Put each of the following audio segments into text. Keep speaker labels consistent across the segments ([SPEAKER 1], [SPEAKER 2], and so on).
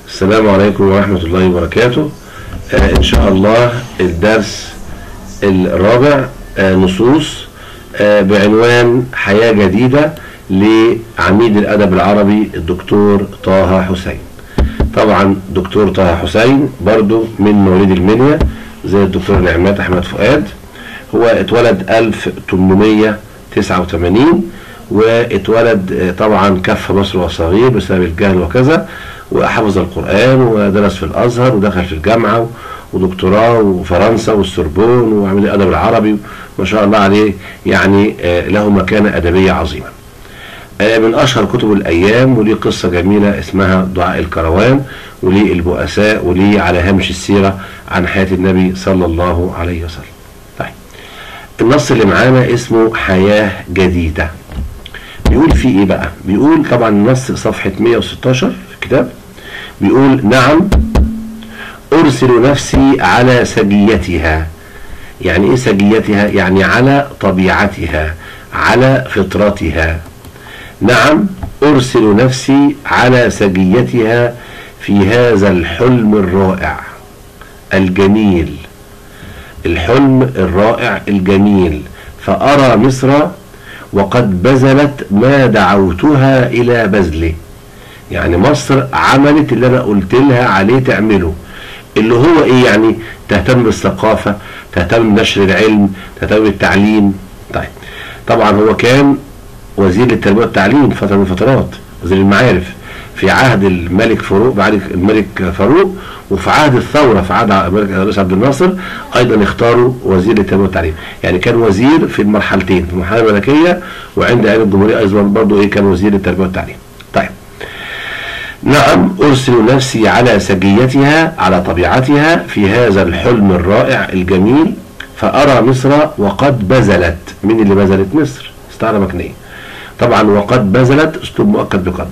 [SPEAKER 1] السلام عليكم ورحمة الله وبركاته آه إن شاء الله الدرس الرابع آه نصوص آه بعنوان حياة جديدة لعميد الأدب العربي الدكتور طه حسين طبعا دكتور طه حسين برضو من مواليد المنيا زي الدكتور نعمات أحمد فؤاد هو اتولد 1889 واتولد آه، طبعا كف مصر وصغير بسبب الجهل وكذا وحفظ القرآن ودرس في الأزهر ودخل في الجامعة ودكتوراه وفرنسا والسوربون وعمل الأدب العربي ما شاء الله عليه يعني آه، له مكانة أدبية عظيمة آه، من أشهر كتب الأيام وليه قصة جميلة اسمها دعاء الكروان وليه البؤساء وليه على هامش السيرة عن حياة النبي صلى الله عليه وسلم طيب النص اللي معانا اسمه حياة جديدة بيقول فيه ايه بقى بيقول طبعا النص صفحة 116 في الكتاب بيقول نعم ارسل نفسي على سجيتها يعني ايه سجيتها يعني على طبيعتها على فطرتها نعم ارسل نفسي على سجيتها في هذا الحلم الرائع الجميل الحلم الرائع الجميل فأرى مصر وقد بذلت ما دعوتها إلى بذله يعني مصر عملت اللي أنا قلت لها عليه تعمله اللي هو إيه يعني تهتم بالثقافة تهتم بنشر العلم تهتم بالتعليم طيب طبعا هو كان وزير للتربية والتعليم فترة من الفترات وزير المعارف في عهد الملك فاروق بعد الملك فاروق وفي عهد الثوره في عهد الملك الرئيس عبد الناصر ايضا اختاروا وزير للتربيه والتعليم يعني كان وزير في المرحلتين في المرحله الملكيه وعند ايام الجمهوريه ايضا برضه ايه كان وزير للتربيه والتعليم طيب نعم ارسل نفسي على سجيتها على طبيعتها في هذا الحلم الرائع الجميل فارى مصر وقد بذلت مين اللي بذلت مصر استعاره مكنيه طبعا وقد بذلت اسلوب مؤكد بقد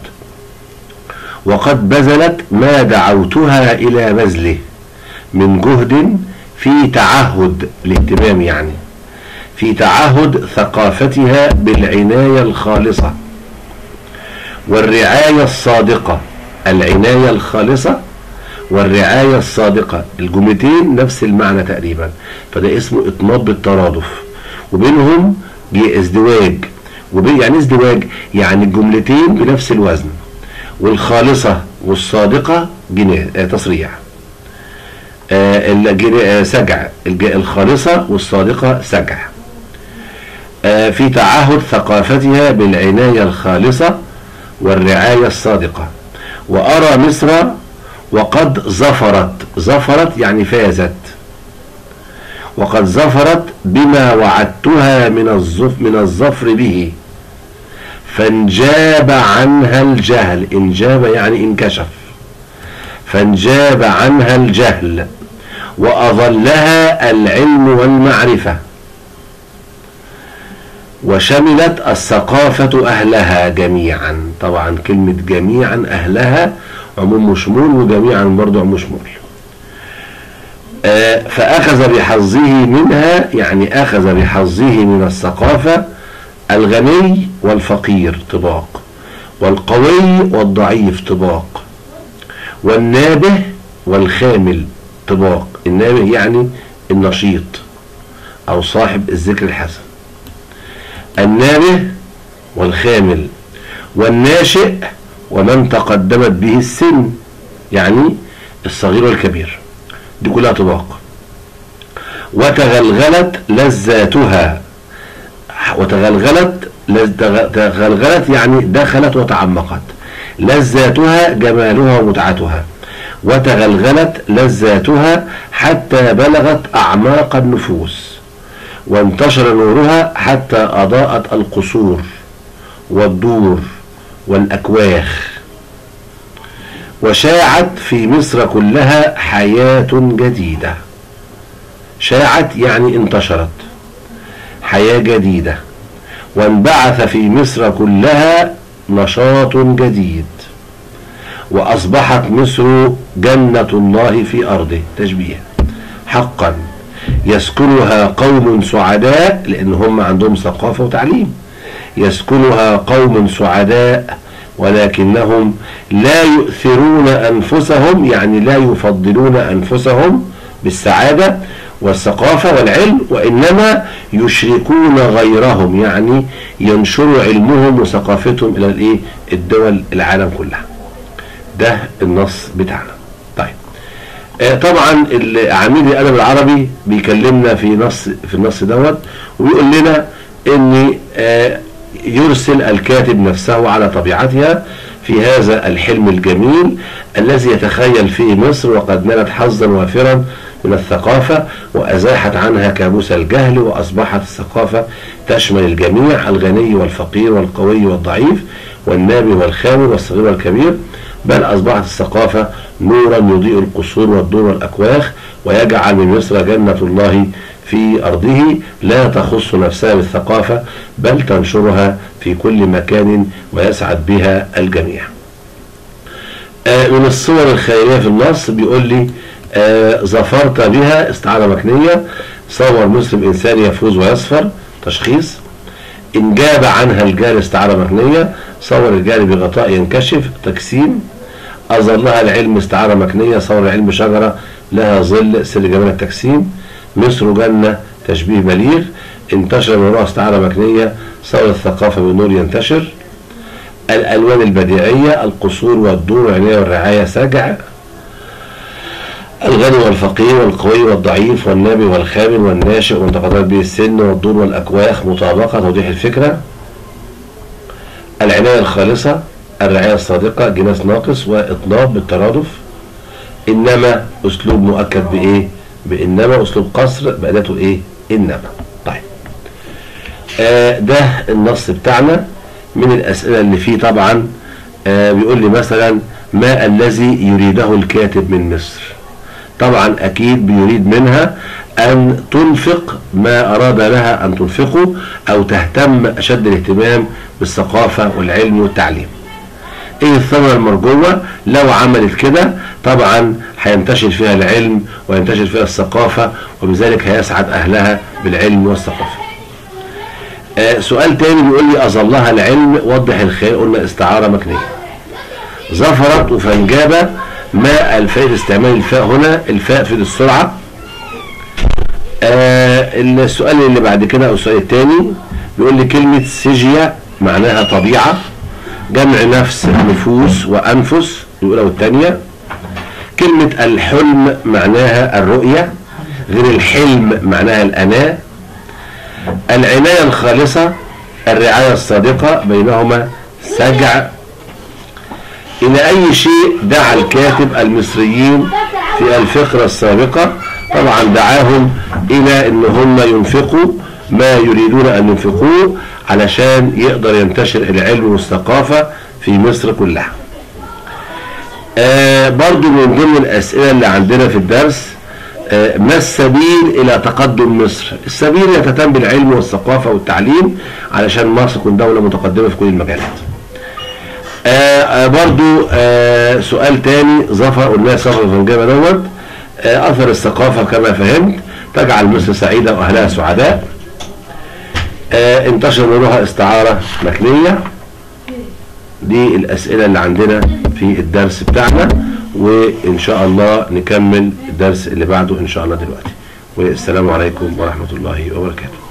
[SPEAKER 1] وقد بذلت ما دعوتها إلى بذله من جهد في تعهد الاهتمام يعني في تعهد ثقافتها بالعناية الخالصة والرعاية الصادقة العناية الخالصة والرعاية الصادقة الجملتين نفس المعنى تقريبا فده اسمه اطناب بالترادف وبينهم ازدواج وبين يعني ازدواج يعني الجملتين بنفس الوزن والخالصة والصادقة جنيه آه تصريح آه الجنيه آه سجع الخالصة والصادقة سجع آه في تعهد ثقافتها بالعناية الخالصة والرعاية الصادقة وأرى مصر وقد ظفرت ظفرت يعني فازت وقد ظفرت بما وعدتها من الظف من الظفر به فانجاب عنها الجهل انجاب يعني انكشف فانجاب عنها الجهل وأظلها العلم والمعرفة وشملت الثقافة أهلها جميعا طبعا كلمة جميعا أهلها عموم مشمول وجميعا برضو عموم مشمول آه فأخذ بحظه منها يعني أخذ بحظه من الثقافة الغني والفقير طباق والقوي والضعيف طباق والنابه والخامل طباق النابه يعني النشيط او صاحب الذكر الحسن النابه والخامل والناشئ ومن تقدمت به السن يعني الصغير والكبير دي كلها طباق وتغلغلت لذاتها وتغلغلت تغلغلت يعني دخلت وتعمقت لذاتها جمالها ومتعتها وتغلغلت لذاتها حتى بلغت أعماق النفوس وانتشر نورها حتى أضاءت القصور والدور والأكواخ وشاعت في مصر كلها حياة جديدة شاعت يعني انتشرت حياة جديدة وانبعث في مصر كلها نشاط جديد وأصبحت مصر جنة الله في أرضه تشبيه حقا يسكنها قوم سعداء لأن هم عندهم ثقافة وتعليم يسكنها قوم سعداء ولكنهم لا يؤثرون أنفسهم يعني لا يفضلون أنفسهم بالسعادة والثقافة والعلم وإنما يشركون غيرهم يعني ينشروا علمهم وثقافتهم إلى الإيه الدول العالم كلها ده النص بتاعنا طيب آه طبعا عميد الأدب العربي بيكلمنا في نص في النص دوت ويقول لنا ان آه يرسل الكاتب نفسه على طبيعتها في هذا الحلم الجميل الذي يتخيل فيه مصر وقد نالت حظا وافرا من الثقافة وأزاحت عنها كابوس الجهل وأصبحت الثقافة تشمل الجميع الغني والفقير والقوي والضعيف والنابي والخامر والصغير والكبير بل أصبحت الثقافة نورا يضيء القصور والدور والأكواخ ويجعل من مصر جنة الله في أرضه لا تخص نفسها بالثقافة بل تنشرها في كل مكان ويسعد بها الجميع آه من الصور الخيرية في النص بيقول لي آه ظفرت بها استعارة مكنية صور مسلم إنسان يفوز ويصفر تشخيص إن جاب عنها الجار استعارة مكنية صور الجار بغطاء ينكشف تجسيم أظلها العلم استعارة مكنية صور العلم شجرة لها ظل سر جمال التجسيم مصر جنة تشبيه بليغ انتشر من رأس استعارة مكنية صور الثقافة بالنور ينتشر الألوان البديعية القصور والدور والعناية والرعاية سجع الغني والفقير والقوي والضعيف والنابي والخامن والناشئ وانتقادات به السن والدور والأكواخ مطابقة توضيح الفكرة العناية الخالصة الرعاية الصادقة جناس ناقص وإطناب بالترادف إنما أسلوب مؤكد بإيه بإنما أسلوب قصر بأداته إيه إنما طيب آه ده النص بتاعنا من الأسئلة اللي فيه طبعا آه بيقول لي مثلا ما الذي يريده الكاتب من مصر طبعا أكيد بيريد منها أن تنفق ما أراد لها أن تنفقه أو تهتم أشد الاهتمام بالثقافة والعلم والتعليم ايه الثمرة المرجوة لو عملت كده طبعا هينتشر فيها العلم وينتشر فيها الثقافة وبذلك هيسعد اهلها بالعلم والثقافة آه سؤال تاني بيقول لي اظلها العلم وضح الخير قلنا استعارة مكنية ظفرت وفنجابة ما الفاء استعمال الفاء هنا الفاء في السرعة آه السؤال اللي بعد كده او السؤال التاني بيقول لي كلمة سيجيا معناها طبيعة جمع نفس نفوس وأنفس الأولى والثانية كلمة الحلم معناها الرؤية غير الحلم معناها الأناة العناية الخالصة الرعاية الصادقة بينهما سجع إلى أي شيء دعا الكاتب المصريين في الفقرة السابقة طبعا دعاهم إلى أن هم ينفقوا ما يريدون أن ينفقوه علشان يقدر ينتشر العلم والثقافة في مصر كلها آه برضو من ضمن الأسئلة اللي عندنا في الدرس آه ما السبيل إلى تقدم مصر السبيل يتتم بالعلم والثقافة والتعليم علشان مصر تكون دولة متقدمة في كل المجالات آه برضو آه سؤال تاني ظفر قلنا سفر الفنجابة دوت آه أثر الثقافة كما فهمت تجعل مصر سعيدة وأهلها سعداء آه انتشر منها استعارة مكنية دي الأسئلة اللي عندنا في الدرس بتاعنا وإن شاء الله نكمل الدرس اللي بعده إن شاء الله دلوقتي والسلام عليكم ورحمة الله وبركاته